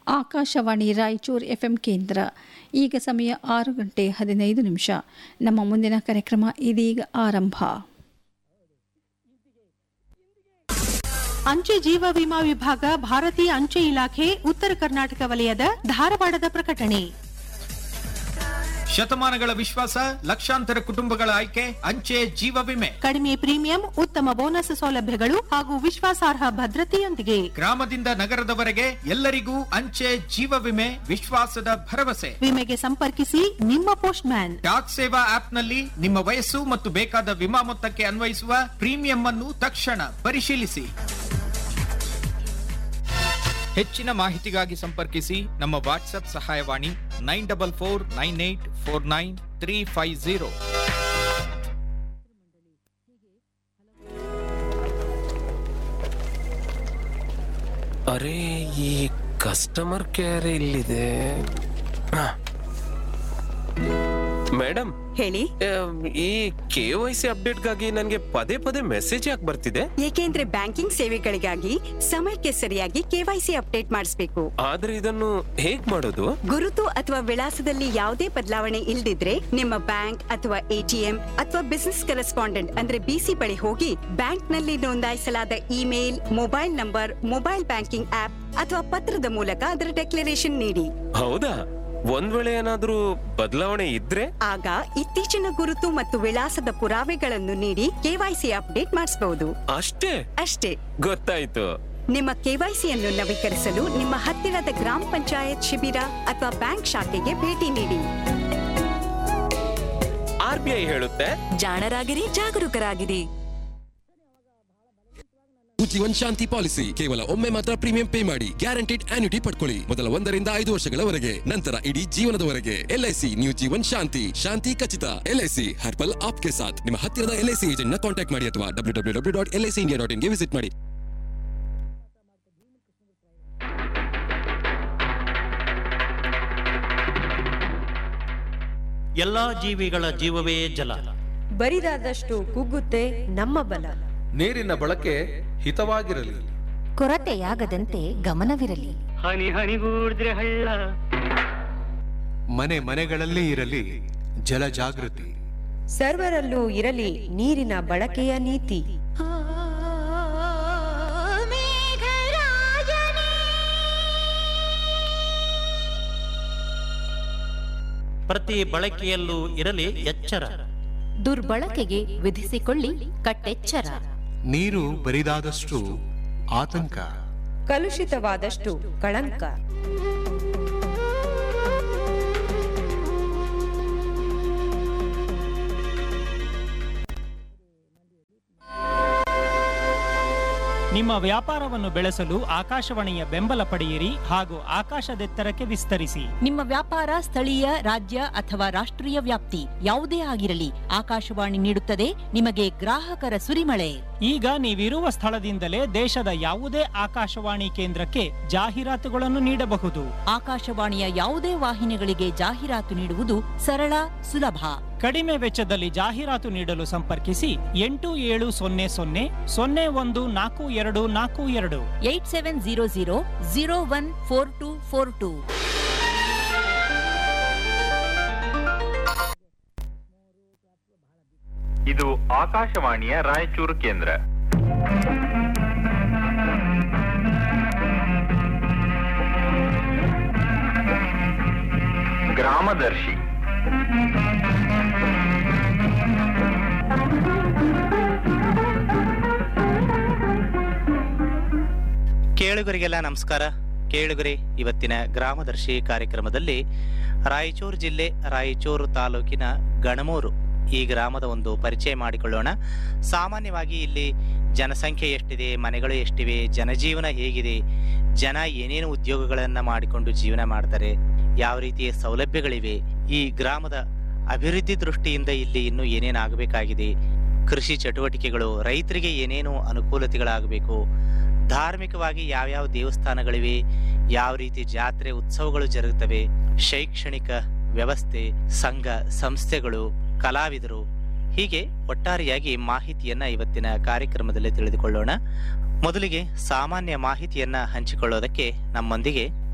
Akashvani Raichur FM ಕೇಂದ್ರ ಈಗ ಸಮಯ ಆರು ಗಂಟೆ ಹದಿನೈದು ನಿಮಿಷ ನಮ್ಮ ಮುಂದಿನ ಕಾರ್ಯಕ್ರಮ ಇದೀಗ ಆರಂಭ ಅಂಚೆ ಜೀವ ವಿಮಾ ವಿಭಾಗ ಭಾರತೀಯ ಅಂಚೆ ಇಲಾಖೆ ಉತ್ತರ ಕರ್ನಾಟಕ ವಲಯದ ಧಾರವಾಡದ ಪ್ರಕಟಣೆ ಶತಮಾನಗಳ ವಿಶ್ವಾಸ ಲಕ್ಷಾಂತರ ಕುಟುಂಬಗಳ ಆಯ್ಕೆ ಅಂಚೆ ಜೀವ ವಿಮೆ ಕಡಿಮೆ ಪ್ರೀಮಿಯಂ ಉತ್ತಮ ಬೋನಸ್ ಸೌಲಭ್ಯಗಳು ಹಾಗೂ ವಿಶ್ವಾಸಾರ್ಹ ಭದ್ರತೆಯೊಂದಿಗೆ ಗ್ರಾಮದಿಂದ ನಗರದವರೆಗೆ ಎಲ್ಲರಿಗೂ ಅಂಚೆ ಜೀವ ವಿಮೆ ವಿಶ್ವಾಸದ ಭರವಸೆ ವಿಮೆಗೆ ಸಂಪರ್ಕಿಸಿ ನಿಮ್ಮ ಪೋಸ್ಟ್ ಮ್ಯಾನ್ ಡಾಕ್ ಸೇವಾ ಆಪ್ನಲ್ಲಿ ನಿಮ್ಮ ವಯಸ್ಸು ಮತ್ತು ಬೇಕಾದ ವಿಮಾ ಮೊತ್ತಕ್ಕೆ ಅನ್ವಯಿಸುವ ಪ್ರೀಮಿಯಂ ಅನ್ನು ತಕ್ಷಣ ಪರಿಶೀಲಿಸಿ ಹೆಚ್ಚಿನ ಮಾಹಿತಿಗಾಗಿ ಸಂಪರ್ಕಿಸಿ ನಮ್ಮ ವಾಟ್ಸ್ಆಪ್ ಸಹಾಯವಾಣಿ nine double four nine eight four nine three five zero ಅರೆ ಈ ಕಸ್ಟಮರ್ ಕೇರ್ ಇಲ್ಲಿದೆ ಮೇಡಮ್ ಹೇಳಿ ಈ ಕೆ ವೈ ಸಿ ಅಪ್ಡೇಟ್ಗಾಗಿ ನನಗೆ ಪದೇ ಪದೇ ಮೆಸೇಜ್ ಯಾಕೆ ಬರ್ತಿದೆ ಏಕೆಂದ್ರೆ ಬ್ಯಾಂಕಿಂಗ್ ಸೇವೆಗಳಿಗಾಗಿ ಸಮಯಕ್ಕೆ ಸರಿಯಾಗಿ ಕೆವೈಸಿ ಅಪ್ಡೇಟ್ ಮಾಡಿಸಬೇಕು ಆದ್ರೆ ಇದನ್ನು ಹೇಗ್ ಮಾಡೋದು ಗುರುತು ಅಥವಾ ವಿಳಾಸದಲ್ಲಿ ಯಾವುದೇ ಬದಲಾವಣೆ ಇಲ್ದಿದ್ರೆ ನಿಮ್ಮ ಬ್ಯಾಂಕ್ ಅಥವಾ ಎಟಿಎಂ ಅಥವಾ ಬಿಸಿನೆಸ್ ಕರೆಸ್ಪಾಂಡೆಂಟ್ ಅಂದ್ರೆ ಬಿಸಿ ಬಳಿ ಹೋಗಿ ಬ್ಯಾಂಕ್ ನಲ್ಲಿ ನೋಂದಾಯಿಸಲಾದ email mobile number mobile banking app ಅಥವಾ ಪತ್ರದ ಮೂಲಕ ಅದರ ಡೆಕ್ಲರೇಷನ್ ನೀಡಿ ಹೌದಾ ಒಂದ್ ವೇಳೆ ಏನಾದ್ರೂ ಬದಲಾವಣೆ ಇದ್ರೆ ಆಗ ಇತ್ತೀಚಿನ ಗುರುತು ಮತ್ತು ವಿಳಾಸದ ಪುರಾವೆಗಳನ್ನು ನೀಡಿ ಕೆವೈಸಿ ಅಪ್ಡೇಟ್ ಮಾಡಿಸಬಹುದು ಅಷ್ಟೇ ಅಷ್ಟೇ ಗೊತ್ತಾಯ್ತು ನಿಮ್ಮ ಕೆವೈಸಿಯನ್ನು ನವೀಕರಿಸಲು ನಿಮ್ಮ ಹತ್ತಿರದ ಗ್ರಾಮ ಪಂಚಾಯತ್ ಶಿಬಿರ ಅಥವಾ ಬ್ಯಾಂಕ್ ಶಾಖೆಗೆ ಭೇಟಿ ನೀಡಿ ಆರ್ ಬಿ ಐ ಹೇಳುತ್ತೆ ಜಾಣರಾಗಿರಿ ಜಾಗರೂಕರಾಗಿರಿ ಜೀವನ್ ಶಾಂತಿ ಪಾಲಿಸಿ ಕೇವಲ ಒಮ್ಮೆ ಮಾತ್ರ ಪ್ರೀಮಿಯಂ ಪೇ ಮಾಡಿ ಗ್ಯಾರಂಟಿಡ್ ಆನ್ಯುಟಿ ಪಡ್ಕೊಳ್ಳಿ ಮೊದಲ ಒಂದರಿಂದ ಐದು ವರ್ಷಗಳವರೆಗೆ ನಂತರ ಇಡೀ ಜೀವನದವರೆಗೆ ಎಲ್ಐಸಿ ನ್ಯೂ ಜೀವನ್ ಶಾಂತಿ ಶಾಂತಿ ಖಚಿತ ಎಲ್ಐಸಿ ಹರ್ಬಲ್ ಆಪ್ಗೆ ಸಾಥ್ ನಿಮ್ಮ ಹತ್ತಿರದ ಎಲ್ಐಸಿ ಏಜೆಂಟ್ ನ ಕಾಂಟ್ಯಾಕ್ಟ್ ಮಾಡಿ ಅಥವಾ W W W dot LIC India dot ಇನ್ಗೆ ವಿಸಿಟ್ ಮಾಡಿ ಎಲ್ಲಾ ಜೀವಿಗಳ ಜೀವವೇ ಜಲ ಬರಿದಾದಷ್ಟು ಕುಗ್ಗುತ್ತೆ ನಮ್ಮ ಬಲ ನೀರಿನ ಬಳಕೆ ಹಿತವಾಗಿರಲಿ ಕೊರತೆಯಾಗದಂತೆ ಗಮನವಿರಲಿ ಹನಿ ಹನಿಗೂಡಿದ್ರೆ ಹಳ್ಳ ಮನೆ ಮನೆಗಳಲ್ಲೇ ಇರಲಿ ಜಲ ಜಾಗೃತಿ ಸರ್ವರಲ್ಲೂ ಇರಲಿ ನೀರಿನ ಬಳಕೆಯ ನೀತಿ ಪ್ರತಿ ಬಳಕೆಯಲ್ಲೂ ಇರಲಿ ಎಚ್ಚರ ದುರ್ಬಳಕೆಗೆ ವಿಧಿಸಿಕೊಳ್ಳಿ ಕಟ್ಟೆಚ್ಚರ ನೀರು ಬರಿದಾದಷ್ಟು ಆತಂಕ ಕಲುಷಿತವಾದಷ್ಟು ಕಳಂಕ ನಿಮ್ಮ ವ್ಯಾಪಾರವನ್ನು ಬೆಳೆಸಲು ಆಕಾಶವಾಣಿಯ ಬೆಂಬಲ ಪಡೆಯಿರಿ ಹಾಗೂ ಆಕಾಶದೆತ್ತರಕ್ಕೆ ವಿಸ್ತರಿಸಿ ನಿಮ್ಮ ವ್ಯಾಪಾರ ಸ್ಥಳೀಯ ರಾಜ್ಯ ಅಥವಾ ರಾಷ್ಟ್ರೀಯ ವ್ಯಾಪ್ತಿ ಯಾವುದೇ ಆಗಿರಲಿ ಆಕಾಶವಾಣಿ ನೀಡುತ್ತದೆ ನಿಮಗೆ ಗ್ರಾಹಕರ ಸುರಿಮಳೆ ಈಗ ನೀವಿರುವ ಸ್ಥಳದಿಂದಲೇ ದೇಶದ ಯಾವುದೇ ಆಕಾಶವಾಣಿ ಕೇಂದ್ರಕ್ಕೆ ಜಾಹೀರಾತುಗಳನ್ನು ನೀಡಬಹುದು ಆಕಾಶವಾಣಿಯ ಯಾವುದೇ ವಾಹಿನಿಗಳಿಗೆ ಜಾಹೀರಾತು ನೀಡುವುದು ಸರಳ ಸುಲಭ ಕಡಿಮೆ ವೆಚ್ಚದಲ್ಲಿ ಜಾಹೀರಾತು ನೀಡಲು ಸಂಪರ್ಕಿಸಿ ಎಂಟು ಏಳು ಸೊನ್ನೆ ಸೊನ್ನೆ ಸೊನ್ನೆ ಒಂದು ನಾಲ್ಕು ಎರಡು ನಾಲ್ಕು ಎರಡು eight seven zero zero zero one four two four two ಇದು ಆಕಾಶವಾಣಿಯ ರಾಯಚೂರು ಕೇಂದ್ರ ಗ್ರಾಮದರ್ಶಿ ಕೇಳುಗರಿಗೆಲ್ಲ ನಮಸ್ಕಾರ ಕೇಳುಗರೆ ಇವತ್ತಿನ ಗ್ರಾಮದರ್ಶಿ ಕಾರ್ಯಕ್ರಮದಲ್ಲಿ ರಾಯಚೂರು ಜಿಲ್ಲೆ ರಾಯಚೂರು ತಾಲೂಕಿನ ಗಣಮೂರು ಈ ಗ್ರಾಮದ ಒಂದು ಪರಿಚಯ ಮಾಡಿಕೊಳ್ಳೋಣ ಸಾಮಾನ್ಯವಾಗಿ ಇಲ್ಲಿ ಜನಸಂಖ್ಯೆ ಎಷ್ಟಿದೆ ಮನೆಗಳು ಎಷ್ಟಿವೆ ಜನಜೀವನ ಹೇಗಿದೆ ಜನ ಏನೇನು ಉದ್ಯೋಗಗಳನ್ನು ಮಾಡಿಕೊಂಡು ಜೀವನ ಮಾಡ್ತಾರೆ ಯಾವ ರೀತಿಯ ಸೌಲಭ್ಯಗಳಿವೆ ಈ ಗ್ರಾಮದ ಅಭಿವೃದ್ಧಿ ದೃಷ್ಟಿಯಿಂದ ಇಲ್ಲಿ ಇನ್ನೂ ಏನೇನು ಆಗಬೇಕಾಗಿದೆ ಕೃಷಿ ಚಟುವಟಿಕೆಗಳು ರೈತರಿಗೆ ಏನೇನು ಅನುಕೂಲತೆಗಳಾಗಬೇಕು ಧಾರ್ಮಿಕವಾಗಿ ಯಾವ್ಯಾವ ದೇವಸ್ಥಾನಗಳಿವೆ ಯಾವ ರೀತಿ ಜಾತ್ರೆ ಉತ್ಸವಗಳು ಜರುಗುತ್ತವೆ ಶೈಕ್ಷಣಿಕ ವ್ಯವಸ್ಥೆ ಸಂಘ ಸಂಸ್ಥೆಗಳು ಕಲಾವಿದರು ಹೀಗೆ ಒಟ್ಟಾರೆಯಾಗಿ ಮಾಹಿತಿಯನ್ನ ಇವತ್ತಿನ ಕಾರ್ಯಕ್ರಮದಲ್ಲಿ ತಿಳಿದುಕೊಳ್ಳೋಣ ಮೊದಲಿಗೆ ಸಾಮಾನ್ಯ ಮಾಹಿತಿಯನ್ನ ಹಂಚಿಕೊಳ್ಳೋದಕ್ಕೆ ನಮ್ಮೊಂದಿಗೆ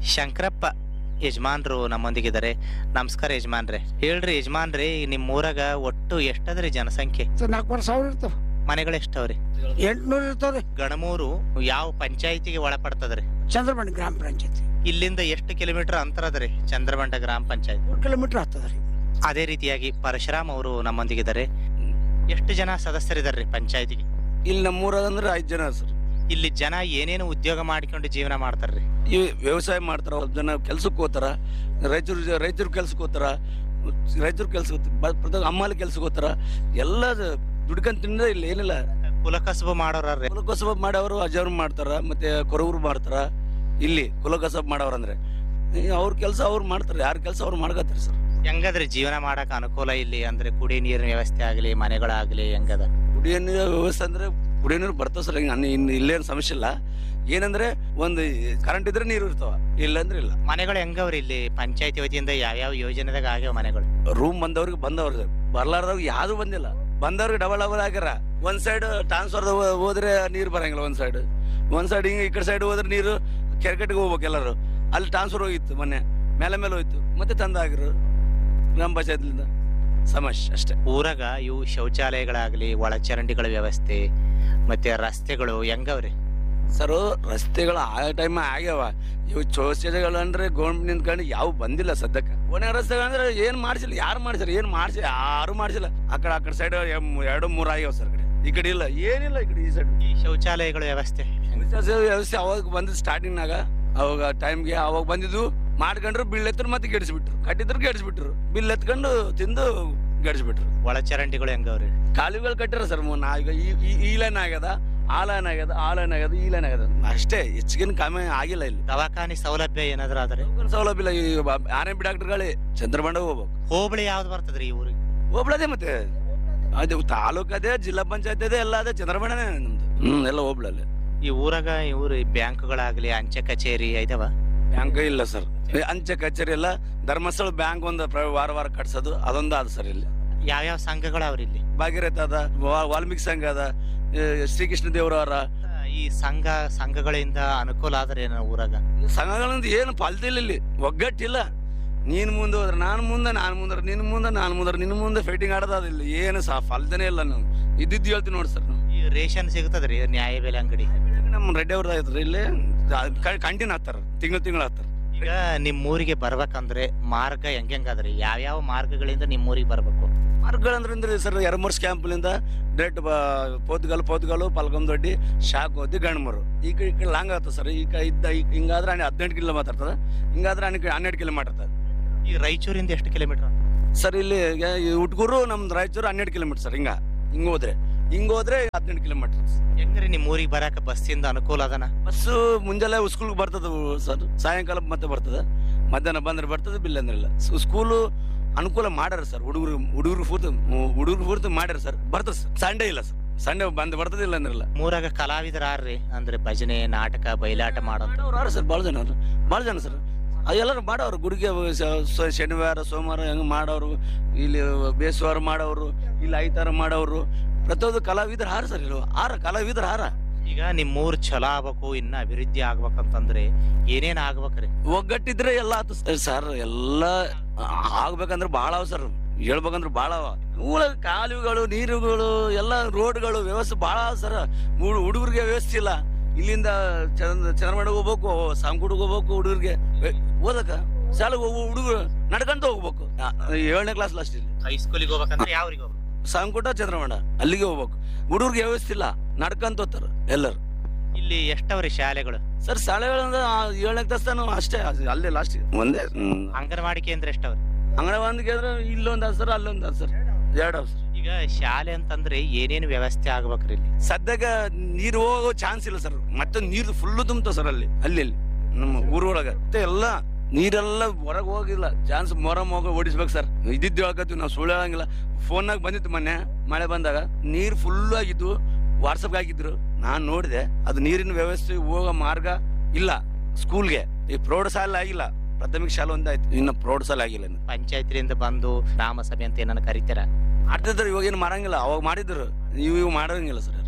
ಶಂಕರಪ್ಪ ಯಜಮಾನ್ರು ನಮ್ಮೊಂದಿಗಿದ್ದಾರೆ ನಮಸ್ಕಾರ ಯಜಮಾನ್ರೆ ಹೇಳ್ರಿ ಯಜಮಾನ್ರೆ ನಿಮ್ಮ ಊರಾಗ ಒಟ್ಟು ಎಷ್ಟದ್ರಿ ಜನಸಂಖ್ಯೆ ನಾಲ್ಕೂವರೆ ಸಾವಿರ ಇರ್ತಾವ ಮನೆಗಳು ಎಷ್ಟವ್ರಿ ಎಂಟ್ನೂರು ಇರ್ತಾವ್ರಿ ಗಣಮೂರು ಯಾವ ಪಂಚಾಯಿತಿಗೆ ಒಳಪಡ್ತದ್ರಿ ಚಂದ್ರಮಣಿ ಗ್ರಾಮ ಪಂಚಾಯತಿ ಇಲ್ಲಿಂದ ಎಷ್ಟು ಕಿಲೋಮೀಟರ್ ಅಂತರ ಅದರಿ ಚಂದ್ರಬಂಡ ಗ್ರಾಮ ಪಂಚಾಯತ್ ಮೂರು ಕಿಲೋಮೀಟರ್ ಆಗ್ತದ್ರಿ ಅದೇ ರೀತಿಯಾಗಿ ಪರಶುರಾಮ್ ಅವರು ನಮ್ಮೊಂದಿಗಿದ್ದಾರೆ ಎಷ್ಟು ಜನ ಸದಸ್ಯರಿದಾರ್ರಿ ಪಂಚಾಯತಿಗೆ ಇಲ್ಲಿ ನಮ್ಮೂರಾಗ ಅಂದ್ರೆ ಐದು ಜನ ಸರ್ ಇಲ್ಲಿ ಜನ ಏನೇನು ಉದ್ಯೋಗ ಮಾಡ್ಕೊಂಡು ಜೀವನ ಮಾಡ್ತಾರ್ರಿ ಈ ವ್ಯವಸಾಯ ಮಾಡ್ತಾರ ಸ್ವಲ್ಪ ಜನ ಕೆಲ್ಸಕ್ಕೆ ಹೋಗ್ತಾರ ರೈತರು ರೈತರು ಕೆಲ್ಸಕ್ಕೆ ಹೋಗ್ತಾರ ರೈತರು ಕೆಲ್ಸಕ್ಕೆ ಅಮ್ಮಲ್ಲಿ ಕೆಲ್ಸಕ್ಕೆ ಹೋಗ್ತಾರ ಎಲ್ಲ ದುಡ್ಕೊಂಡ್ ತಿಂದ್ರೆ ಇಲ್ಲಿ ಏನಿಲ್ಲ ಕುಲಕಸಬು ಮಾಡೋರ್ರಿ ಕುಲಕಸಬ ಮಾಡೋರು ಅಜರ್ ಮಾಡ್ತಾರ ಮತ್ತೆ ಕೊರವರು ಮಾಡ್ತಾರ ಇಲ್ಲಿ ಕುಲಕಸಬ್ ಮಾಡೋರು ಅಂದ್ರೆ ಈ ಅವ್ರ ಕೆಲಸ ಅವ್ರು ಮಾಡ್ತಾರೆ ಯಾರ ಕೆಲಸ ಅವ್ರು ಮಾಡ್ಕತ್ತಾರೆ ಸರ್ ಹೆಂಗದ್ರಿ ಜೀವನ ಮಾಡಕ್ ಅನುಕೂಲ ಇಲ್ಲಿ ಅಂದ್ರೆ ಕುಡಿ ನೀರಿನ ವ್ಯವಸ್ಥೆ ಆಗ್ಲಿ ಮನೆಗಳಾಗ್ಲಿ ಹೆಂಗದ ಕುಡಿಯೋ ನೀರು ವ್ಯವಸ್ಥೆ ಅಂದ್ರೆ ಕುಡಿಯೋ ನೀರು ಬರ್ತಾವ ಸರ್ ಹಿಂಗೆ ಇನ್ನು ಇಲ್ಲೇನು ಸಮಸ್ಯೆ ಇಲ್ಲ ಏನಂದ್ರೆ ಒಂದು ಕರೆಂಟ್ ಇದ್ರೆ ನೀರು ಇರ್ತಾವ ಇಲ್ಲ ಅಂದ್ರೆ ಇಲ್ಲ ಮನೆಗಳು ಹೆಂಗವ್ರಿ ಇಲ್ಲಿ ಪಂಚಾಯತಿ ವತಿಯಿಂದ ಯಾವ್ಯಾವ ಯೋಜನೆದಾಗ ಆಗ್ಯಾವ ಮನೆಗಳು ರೂಮ್ ಬಂದವ್ರಿಗೆ ಬಂದವ್ರಿಗೆ ಬರ್ಲಾರ್ದವ್ರಿಗೆ ಯಾವ್ದು ಬಂದಿಲ್ಲ ಬಂದವ್ರಿಗೆ ಡಬಲ್ ಡಬಲ್ ಆಗ್ಯಾರ ಒಂದ್ ಸೈಡ್ ಟ್ರಾನ್ಸ್ಫರ್ ಹೋದ್ರೆ ನೀರು ಬರಂಗಿಲ್ಲ ಒಂದ್ ಸೈಡ್ ಒಂದ್ ಸೈಡ್ ಹಿಂಗೆ ಈ ಕಡೆ ಸೈಡ್ ಹೋದ್ರೆ ನೀರು ಕೆರೆಕಟ್ಟಿಗೆ ಹೋಗ್ಬೇಕು ಎಲ್ಲರೂ ಅಲ್ಲಿ ಟ್ರಾನ್ಸ್ಫರ್ ಹೋಗಿತ್ತು ಮೊನ್ನೆ ಮೇಲೆ ಮೇಲೆ ಹೋಯ್ತು ಮತ್ತೆ ತಂದಾಗಿರು ಗ್ರಾಮ ಪಂಚಾಯತ್ಲಿಂದ ಸಮಸ್ಯೆ ಅಷ್ಟೇ ಊರಾಗ ಇವು ಶೌಚಾಲಯಗಳಾಗ್ಲಿ ಒಳಚರಂಡಿಗಳ ವ್ಯವಸ್ಥೆ ಮತ್ತೆ ರಸ್ತೆಗಳು ಹೆಂಗವ್ರಿ ಸರ್ ರಸ್ತೆಗಳು ಆ ಟೈಮ್ ಆಗ್ಯಾವ ಇವು ಶೌಚಾಲಯಗಳು ಅಂದ್ರೆ ಗೌರ್ಮೆಂಟ್ ನಿಂತ್ಕೊಂಡು ಯಾವ ಬಂದಿಲ್ಲ ಸದ್ಯಕ್ಕೆ ಒಣ ರಸ್ತೆಗಳಂದ್ರೆ ಏನ್ ಮಾಡ್ಸಿಲ್ಲ ಯಾರು ಮಾಡ್ಸಿಲ್ಲ ಏನ್ ಮಾಡ್ಸಿ ಯಾರು ಮಾಡ್ಸಿಲ್ಲ ಆ ಕಡೆ ಆ ಕಡೆ ಸೈಡ್ ಎರಡು ಮೂರು ಆಗ್ಯಾವ ಸರ್ ಕಡೆ ಈ ಕಡೆ ಇಲ್ಲ ಏನಿಲ್ಲ ಈ ಕಡೆ ಈ ಸೈಡ್ ಈ ಶೌಚಾಲಯಗಳ ವ್ಯವಸ್ಥೆ ವ್ಯವಸ್ಥೆ ಅವಾಗ ಬಂದಿದ್ದು ಸ್ಟಾರ್ಟಿಂಗ್ನಾಗ ಅವಾಗ ಟೈಮ್ಗೆ ಅವಾಗ ಬಂದಿದ್ದು ಮಾಡ್ಕೊಂಡ್ರು ಬಿಲ್ ಎತ್ತರು ಮತ್ತೆ ಗೆಡ್ಸ್ಬಿಟ್ರು ಕಟ್ಟಿದ್ರು ಗೆಡ್ಸ್ಬಿಟ್ರು ಬಿಲ್ ಎತ್ಕೊಂಡು ತಿಂದು ಗೆಡ್ಸ್ಬಿಟ್ರು ಒಳಚರಂಡಿಗಳು ಹೆಂಗವ್ರಿ ಕಾಲುವೆಗಳು ಕಟ್ಟಿರ ಸರ್ ನಾ ಈಗ ಈ- ಈ- ಈ ಲೈನ್ ಆಗ್ಯದ ಆ ಲೈನ್ ಆಗ್ಯದ ಆ ಲೈನ್ ಆಗ್ಯದ ಈ ಲೈನ್ ಆಗ್ಯದ ಅಷ್ಟೇ ಹೆಚ್ಚಿಗಿನ ಕಮ್ಮಿ ಆಗಿಲ್ಲ ಇಲ್ಲಿ ದವಾಖಾನಿ ಸೌಲಭ್ಯ ಏನಾದ್ರು ಆದ್ರೆ ಸೌಲಭ್ಯ ಇಲ್ಲ ಈ ಆರ್ ಎಂ ಪಿ ಡಾಕ್ಟರ್ಗಳೇ ಚಂದ್ರಬಂಡ ಹೋಗ್ಬೇಕು ಹೋಬಳಿ ಯಾವ್ದು ಬರ್ತದ್ರಿ ಈ ಊರಿಗೆ ಹೋಬ್ಳದೇ ಮತ್ತೆ ಅದು ತಾಲೂಕ್ ಅದೇ ಜಿಲ್ಲಾ ಪಂಚಾಯತ್ ಅದೇ ಎಲ್ಲ ಅದೇ ಚಂದ್ರಬಂಡನೇ ನಮ್ದು ಹ್ಮ್ ಎಲ್ಲ ಹೋಬ್ಳಲ್ಲಿ ಈ ಊರಾಗ ಇವ್ರು ಬ್ಯಾಂಕ್ಗಳಾಗ್ಲಿ ಅಂಚೆ ಕಚೇರಿ ಐದವ ಬ್ಯಾಂಕ್ ಇಲ್ಲ ಸರ್ ಅಂಚೆ ಕಚೇರಿ ಎಲ್ಲ ಧರ್ಮಸ್ಥಳ ಬ್ಯಾಂಕ್ ಒಂದು ಪ್ರ- ವಾರ ವಾರ ಕಟ್ಸೋದು ಅದೊಂದು ಅದ ಸರ್ ಇಲ್ಲಿ ಯಾವ್ಯಾವ ಸಂಘಗಳವ್ರಿ ಇಲ್ಲಿ ಭಾಗೀರಥ ಅದ ವಾ- ವಾಲ್ಮೀಕಿ ಸಂಘ ಅದ ಈ ಶ್ರೀಕೃಷ್ಣ ದೇವರವರ ಈ ಸಂಘ ಸಂಘಗಳಿಂದ ಅನುಕೂಲ ಆದ್ರೆ ಏನೋ ಊರಾಗ ಸಂಘಗಳಿಂದ ಏನು ಫಲ್ತಿಲ್ಲ ಇಲ್ಲಿ ಒಗ್ಗಟ್ಟಿಲ್ಲ ನೀನ್ ಮುಂದೆ ಹೋದ್ರೆ ನಾನು ಮುಂದೆ ನಾನು ಮುಂದೆ ನಿನ್ ಮುಂದೆ ನಾನು ಮುಂದೆ ನಿನ್ ಮುಂದೆ ಫೈಟಿಂಗ್ ಆಡೋದು ಅದಿಲ್ಲ ಏನು ಸಹ ಫಲ್ತನೇ ಇಲ್ಲ ನಾವು ಇದ್ದಿದ್ದು ಹೇಳ್ತೀವಿ ನೋಡಿ ಸರ್ ಈ ರೇಷನ್ ಸಿಗ್ತದ್ರಿ ನ್ಯಾಯ ಬೆಲೆ ಅಂಗಡಿ ನಮ್ಮ ರೆಡ್ಡಿ ಅವ್ರದ್ದು ಐತ್ರಿ ಇಲ್ಲಿ ಕಂಟಿನ್ಯೂ ಆಗ್ತಾರ ತಿಂಗಳು ತಿಂಗಳು ಆಗ್ತಾರ ಈಗ ನಿಮ್ ಊರಿಗೆ ಬರ್ಬೇಕಂದ್ರೆ ಮಾರ್ಗ ಹೆಂಗ್ ಹೆಂಗದ್ರಿ ಯಾವ್ಯಾವ ಮಾರ್ಗಗಳಿಂದ ನಿಮ್ ಊರಿಗೆ ಬರ್ಬೇಕು ಮಾರ್ಗಗಳಂದ್ರೆ ಸರ್ ಎರಮರ್ಸ್ ಕ್ಯಾಂಪ್ಲಿಂದ ಡೈರೆಕ್ಟ್ ಪೋತ್ಗಲ್ ಪೋತ್ಗಲ್ಲು ಪಲ್ಗಂದೊಡ್ಡಿ ಶಾಕ್ ಹೋದಿ ಗಣ್ಮರು ಈ ಕಡೆ ಈ ಕಡೆ ಲಾಂಗ್ ಆಗ್ತದೆ ಸರ್ ಈಗ ಇದ್ದ ಈ- ಹಿಂಗಾದ್ರೆ ಹನ್ನೆ- ಹದಿನೆಂಟು ಕಿಲೋ ಮಾತಾಡ್ತದೆ ಹಿಂಗಾದ್ರೆ ಹನ್ನೆರಡು ಹನ್ನೆರಡು ಕಿಲೋಮೀಟರ್ ಆಗ್ತದೆ ಈ ರಾಯಚೂರಿಂದ ಎಷ್ಟು ಕಿಲೋಮೀಟರ್ ಸರ್ ಇಲ್ಲಿ ಈಗ ಈ ಉಟ್ಕೂರು ನಮ್ದು ರಾಯಚೂರು ಹನ್ನೆರಡು ಕಿಲೋಮೀಟರ್ ಸರ್ ಹಿಂಗ ಹಿಂಗ್ ಹೋದ್ರೆ ಹಿಂಗ್ ಹೋದ್ರೆ ಹದಿನೆಂಟು ಕಿಲೋಮೀಟರ್ ಹೆಂಗ್ರಿ ನಿಮ್ ಊರಿಗೆ ಬರಾಕ ಬಸ್ಸಿಂದ ಅನುಕೂಲ ಅದನ ಬಸ್ಸು ಮುಂಜಾನೆ ಸ್ಕೂಲ್ಗೆ ಬರ್ತದ ಸರ್ ಸಾಯಂಕಾಲ ಮತ್ತೆ ಬರ್ತದೆ ಮಧ್ಯಾಹ್ನ ಬಂದ್ರೆ ಬರ್ತದೆ ಬಿಲ್ ಅಂದ್ರೆ ಇಲ್ಲ ಸ್ಕೂಲು ಅನುಕೂಲ ಮಾಡ್ಯಾರ ಸರ್ ಹುಡುಗರು ಹುಡುಗರು ಪೂರ್ತಿ ಹುಡುಗರು ಪೂರ್ತಿ ಮಾಡ್ಯಾರ ಸರ್ ಬರ್ತದೆ ಸರ್ ಸಂಡೇ ಇಲ್ಲ ಸರ್ ಸಂಡೇ ಬಂದ್ ಬರ್ತದೆ ಇಲ್ಲ ಅಂದ್ರಲ್ಲ ಮೂರಾಗ ಕಲಾವಿದರಾರ್ರಿ ಅಂದ್ರೆ ಭಜನೆ ನಾಟಕ ಬಯಲಾಟ ಮಾಡೋಂತ ಮಾಡೋರು ಸರ್ ಭಾಳ ಜನ ಅವ್ರು ಭಾಳ ಜನ ಸರ್ ಎಲ್ಲರೂ ಮಾಡೋರು ಗುಡಿಗೆ ಸ- ಸ- ಶನಿವಾರ ಸೋಮವಾರ ಹೆಂಗೆ ಮಾಡೋರು ಇಲ್ಲಿ ಬೇಸುವಾರ ಮಾಡೋರು ಇಲ್ಲಿ ಐತಾರ ಮಾಡೋರು ಪ್ರತಿಯೊಂದು ಕಲಾವಿದರು ಹಾರ ಸರ್ ಇಲ್ಲಿ ಹಾರ ಕಲಾವಿದರು ಹಾರ ಈಗ ನಿಮ್ ಊರ್ ಚಲೋ ಆಗ್ಬೇಕು ಇನ್ನ ಅಭಿವೃದ್ಧಿ ಆಗ್ಬೇಕಂತಂದ್ರೆ ಏನೇನ್ ಆಗ್ಬೇಕ್ರಿ ಒಗ್ಗಟ್ಟಿದ್ರೆ ಎಲ್ಲ ಆತು ಸರ್. ಸರ್ ಎಲ್ಲ ಆಗ್ಬೇಕಂದ್ರೆ ಭಾಳ ಅವ ಸರ್ ಹೇಳ್ಬೇಕಂದ್ರೆ ಭಾಳ ಅವ ಊಳ ಕಾಲುವೆಗಳು ನೀರುಗಳು ಎಲ್ಲ ರೋಡ್ಗಳು ವ್ಯವಸ್ಥೆ ಭಾಳ ಅವ ಸರ್ ಹುಡುಗರಿಗೆ ವ್ಯವಸ್ಥೆ ಇಲ್ಲ ಇಲ್ಲಿಂದ ಚಂದ್ರ ಚಂದ್ರಮಂಡ ಹೋಗ್ಬೇಕು ಸಾಂಗುಡಿಗೆ ಹೋಗ್ಬೇಕು ಹುಡುಗರಿಗೆ ಓದಕ ಶಾಲೆಗೆ ಹೋಗು ಹುಡುಗರು ನಡ್ಕೊಂತ ಹೋಗ್ಬೇಕು ಆ, ಏಳನೇ ಕ್ಲಾಸ್ ಲಾಸ್ಟ್ ಇಲ್ಲಿ ಹೈಸ್ಕೂಲಿಗೆ ಹೋಗ್ಬೇಕಂದ್ರೆ ಯಾವ ಊರಿಗೆ ಹೋಗ್ಬೇಕು ಸಾಂಗುಟ ಚಂದ್ರಮಂಡ ಅಲ್ಲಿಗೆ ಹೋಗ್ಬೇಕು ಹುಡುಗರಿಗೆ ವ್ಯವಸ್ಥೆ ಇಲ್ಲ ನಡ್ಕೊಂತ ಹೋಗ್ತಾರ ಎಲ್ಲರೂ ಇಲ್ಲಿ ಎಷ್ಟವ್ರಿ ಶಾಲೆಗಳು ಸರ್ ಶಾಲೆಗಳಂದ್ರೆ ಆ ಏಳನೇ ಕ್ಲಾಸ್ತಾನು ಅಷ್ಟೇ ಅದು ಅಲ್ಲೇ ಲಾಸ್ಟ್ ಒಂದೇ ಹ್ಮ್. ಅಂಗನವಾಡಿ ಕೇಂದ್ರ ಎಷ್ಟವ್ರಿ ಅಂಗನವಾಡಿ ಕೇಂದ್ರ ಇಲ್ಲೊಂದು ಅದ ಸರ್ ಅಲ್ಲೊಂದು ಅದ ಸರ್ ಎರಡು ಅವ ಸರ್ ಈಗ ಶಾಲೆ ಅಂತಂದ್ರೆ ಏನೇನು ವ್ಯವಸ್ಥೆ ಆಗ್ಬೇಕ್ರಿ ಇಲ್ಲಿ ಸದ್ಯಕ್ಕೆ ನೀರು ಹೋಗೋ ಚಾನ್ಸ್ ಇಲ್ಲ ಸರ್ ಮತ್ತೆ ನೀರು ಫುಲ್ಲು ತುಂಬ್ತಾವ ಸರ್ ಅಲ್ಲಿ ಅಲ್ಲಿ ಅಲ್ಲಿ ನಮ್ಮ ಊರೊಳಗೆ ಮತ್ತೆ ಎಲ್ಲ ನೀರೆಲ್ಲ ಹೊರಗೆ ಹೋಗಿಲ್ಲ ಚಾನ್ಸ್ ಮೊರಮ್ ಹೋಗಿ ಓಡಿಸ್ಬೇಕು ಸರ್ ಇದ್ದಿದ್ದು ಹೇಳ್ಕತ್ತೀವಿ ನಾವು ಸುಳ್ಳು ಹೇಳಂಗಿಲ್ಲ ಫೋನ್ನಾಗ ಬಂದಿತ್ತು ಮೊನ್ನೆ ಮಳೆ ಬಂದಾಗ ನೀರು ಫುಲ್ ಆಗಿದ್ದು ವಾಟ್ಸಪ್ಗೆ ಹಾಕಿದ್ರು ನಾನು ನೋಡಿದೆ ಅದು ನೀರಿನ ವ್ಯವಸ್ಥೆ ಹೋಗೋ ಮಾರ್ಗ ಇಲ್ಲ ಸ್ಕೂಲ್ಗೆ ಈ ಪ್ರೌಢಶಾಲೆ ಆಗಿಲ್ಲ ಪ್ರಾಥಮಿಕ ಶಾಲೆ ಒಂದಾಯ್ತು ಇನ್ನು ಪ್ರೌಢಶಾಲೆ ಆಗಿಲ್ಲ ಇನ್ನು. ಪಂಚಾಯತ್ರಿಂದ ಬಂದು ಗ್ರಾಮ ಸಭೆ ಅಂತ ಏನಾನ ಕರಿತಾರ ಮಾಡ್ತಿದ್ರು ಇವಾಗ ಏನು ಮಾಡಂಗಿಲ್ಲ ಅವಾಗ ಮಾಡಿದ್ರು ಇವು ಇವು ಮಾಡಂಗಿಲ್ಲ ಸರ್ ನೀವ್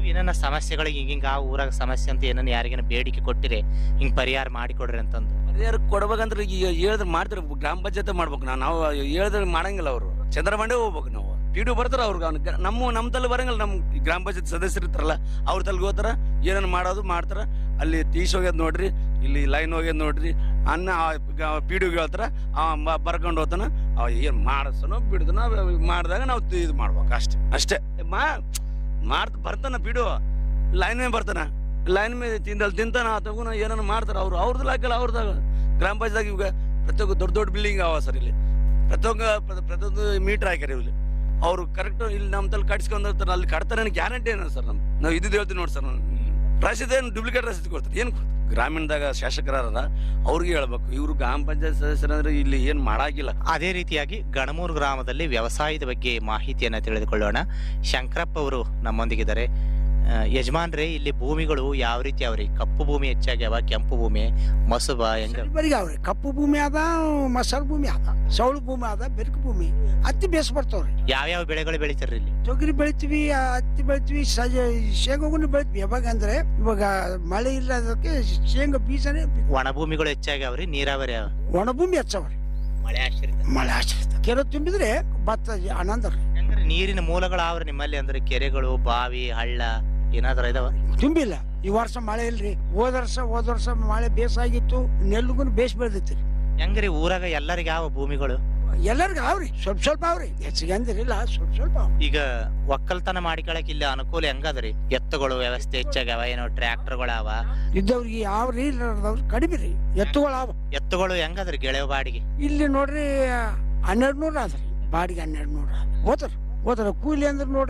ಏನಾನ ಸಮಸ್ಯೆಗಳಿಗೆ ಹಿಂಗ ಆ ಊರಾಗ ಸಮಸ್ಯೆ ಅಂತ ಏನಾನ ಯಾರಿಗೇನ ಬೇಡಿಕೆ ಕೊಟ್ಟಿರಿ ಹಿಂಗ್ ಪರಿಹಾರ ಮಾಡಿಕೊಡ್ರಿ ಅಂತಂದು ಪರಿಹಾರ ಕೊಡ್ಬೇಕಂದ್ರೆ ಈಗ ಹೇಳಿದ್ರೆ ಮಾಡ್ತಾರೆ ಗ್ರಾಮ ಪಂಚಾಯತ್ ಮಾಡ್ಬೇಕು ನಾವು ನಾವು ಹೇಳಿದ್ರೆ ಮಾಡಂಗಿಲ್ಲ ಅವರು ಚಂದ್ರಮಂಡೆ ಹೋಗ್ಬೇಕು ನಾವು ಪಿ ಡಿ ಬರ್ತಾರ ಅವ್ರಿಗೆ ಅವ್ನ ಗ- ನಮ್ಮ ನಮ್ಮ ತಲೆ ಬರಂಗಿಲ್ಲ ನಮ್ಮ ಗ್ರಾಮ ಪಂಚಾಯತ್ ಸದಸ್ಯರು ಇರ್ತಾರಲ್ಲ ಅವ್ರ ತಲೆಗೆ ಹೋಗ್ತಾರ ಏನೇನು ಮಾಡೋದು ಮಾಡ್ತಾರ ಅಲ್ಲಿ ತೀಸ್ ಹೋಗ್ಯದ ನೋಡ್ರಿ ಇಲ್ಲಿ ಲೈನ್ ಹೋಗ್ಯದ ನೋಡ್ರಿ ಅನ್ನ ಪಿ ಡಿ ಹೇಳ್ತಾರ ಅವ ಮ- ಬರ್ಕೊಂಡು ಹೋಗ್ತಾನ ಅವ ಏನ್ ಮಾಡಿಸನೋ ಬಿಡ್ದನೋ ಮಾಡಿದಾಗ ನಾವು ಇದು ಮಾಡ್ಬೇಕು ಅಷ್ಟೇ ಅಷ್ಟೇ ಮಾ ಮಾಡ್ತ ಬರ್ತಾನ ಪಿ ಡಿ ಲೈನ್ ಮೇಲೆ ಬರ್ತಾನ ಲೈನ್ ಮೇಲೆ ತಿಂದಲ್ಲಿ ತಿಂತಾನ ತಗೋನ ಏನಾನ ಮಾಡ್ತಾರ ಅವ್ರು ಅವ್ರದ್ದು ಹಾಕಲ್ಲ ಅವ್ರದಾಗ ಗ್ರಾಮ ಪಂಚಾಯತ್ದಾಗ ಇವಾಗ ಪ್ರತಿಯೊಬ್ಬ ದೊಡ್ಡ ದೊಡ್ಡ ಬಿಲ್ಡಿಂಗ್ ಅವ ಸರ್ ಇಲ್ಲಿ ಪ್ರತಿಯೊಂದು ಪ್ರ- ಪ್ರತಿಯೊಂದು ಮೀಟರ್ ಹಾಕ್ಯಾರ ಇಲ್ಲಿ ಅವ್ರು ಕರೆಕ್ಟ್ ಇಲ್ಲಿ ನಮ್ಮ ತಲೆ ಕಟ್ಸ್ಕೊಂಡಿರ್ತಾರೆ ಅಲ್ಲಿ ಕಟ್ತಾರೆ ಗ್ಯಾರಂಟಿ ಏನೋ ಸರ್ ನಮ್ ನಾವು ಇದ್ದು ಹೇಳ್ತೀವಿ ನೋಡಿ ಸರ್ ರಸೀದ್ ಏನು ಡೂಪ್ಲಿಕೇಟ್ ರಸೀದ್ ಕೊಡ್ತಾರೆ ಏನು ಕೊಡ್ತಾರೆ ಗ್ರಾಮೀಣದಾಗ ಶಾಸಕರಾರ ಅವ್ರಿಗೆ ಹೇಳ್ಬೇಕು ಇವರು ಗ್ರಾಮ ಪಂಚಾಯತ್ ಸದಸ್ಯರಂದ್ರೆ ಇಲ್ಲಿ ಏನು ಮಾಡಾಗಿಲ್ಲ ಅದೇ ರೀತಿಯಾಗಿ ಗಣಮೂರು ಗ್ರಾಮದಲ್ಲಿ ವ್ಯವಸಾಯದ ಬಗ್ಗೆ ಮಾಹಿತಿಯನ್ನ ತಿಳಿದುಕೊಳ್ಳೋಣ ಶಂಕರಪ್ಪ ಅವರು ನಮ್ಮೊಂದಿಗಿದ್ದಾರೆ ಆ, ಯಜಮಾನ್ರೇ ಇಲ್ಲಿ ಭೂಮಿಗಳು ಯಾವ ರೀತಿ ಅವ್ರಿ ಕಪ್ಪು ಭೂಮಿ ಹೆಚ್ಚಾಗ್ಯಾವ ಕೆಂಪು ಭೂಮಿ ಮಸುಬ ಹೆಂಗ ಬರಿಗೆ ಅವ್ರಿ ಕಪ್ಪು ಭೂಮಿ ಅದ ಮಸಾಲ ಭೂಮಿ ಅದ ಸೌಳು ಭೂಮಿ ಅದ ಬೆರಕು ಭೂಮಿ ಹತ್ತಿ ಬೇಸ್ ಬರ್ತಾವ್ರಿ ಯಾವ್ಯಾವ ಬೆಳೆಗಳು ಬೆಳಿತಾರ್ರಿ ಇಲ್ಲಿ ತೊಗರಿ ಬೆಳಿತೀವಿ ಆ, ಹತ್ತಿ ಬೆಳಿತೀವಿ ಸಜ ಶೇಂಗಾಗೂ ಬೆಳಿತೀವಿ ಯಾವಾಗ ಅಂದ್ರೆ ಇವಾಗ ಮಳೆ ಇಲ್ಲದಕ್ಕೆ ಶೇಂಗಾ ಬೀಜನೇ ಬಿ- ಒಣ ಭೂಮಿಗಳು ಹೆಚ್ಚಾಗ್ಯಾವ್ರಿ ನೀರಾವರಿ ಯಾವ ಒಣ ಭೂಮಿ ಹಚ್ಚವ್ರಿ ಮಳೆ ಆಶ್ರಿತ ಮಳೆ ಆಶ್ರಿತ ಕೆಲವು ತುಂಬಿದ್ರೆ ಭತ್ತ ಆನಂದ ರೀ ಹೆಂಗ್ರಿ ನೀರಿನ ಮೂಲಗಳು ಅವ್ರಿ ನಿಮ್ಮಲ್ಲಿ ಅಂದ್ರೆ ಕೆರೆಗಳು ಬಾವಿ ಹಳ್ಳ ಏನಾದ್ರ ಇದಾವ ತುಂಬಿಲ್ಲ ಈ ವರ್ಷ ಮಳೆ ಇಲ್ರಿ ಹೋದ ವರ್ಷ ಹೋದ ವರ್ಷ ಮಳೆ ಬೇಸಾಗಿತ್ತು ನೆಲ್ಗೂ ಬೇಸ್ ಬೆಳೆದೈತಿ ಹೆಂಗ್ರಿ ಊರಾಗ ಎಲ್ಲರಿಗ ಯಾವ ಭೂಮಿಗಳು ಎಲ್ಲರಿಗೂ ಅವ್ರಿ ಸ್ವಲ್ಪ ಸ್ವಲ್ಪ ಅವ್ರಿ ಹೆಚ್ಚಿಗೆ ಅಂದಿರಿಲ್ಲ ಸ್ವಲ್ಪ ಸ್ವಲ್ಪ ಅವ್ರಿ. ಈಗ ಒಕ್ಕಲ್ತನ ಮಾಡಿಕೊಳಕ್ ಇಲ್ಲಿ ಅನುಕೂಲ ಹೆಂಗದ್ರಿ ಎತ್ತುಗಳು ವ್ಯವಸ್ಥೆ ಹೆಚ್ಚಾಗ್ಯಾವ ಏನೋ ಟ್ರ್ಯಾಕ್ಟರ್ಗಳು ಅವ ಇದ್ದವ್ರಿಗೆ ಯಾವ್ರಿ ಇಲ್ಲದವ್ರು ಕಡಿಮೆ ರೀ ಎತ್ತುಗಳು ಅವ ಎತ್ತುಗಳು ಹೆಂಗದ್ರಿ ಗೆಳೆಯ ಬಾಡಿಗೆ ಇಲ್ಲಿ ನೋಡ್ರಿ ಹನ್ನೆರಡು ನೂರ ಆದ್ರಿ ಬಾಡಿಗೆ ಹನ್ನೆರಡು ನೂರ ಹೋದ್ರ ಹೋದ್ರ ಕೂಲಿ ಅಂದ್ರೆ ನೋಡ್ರಿ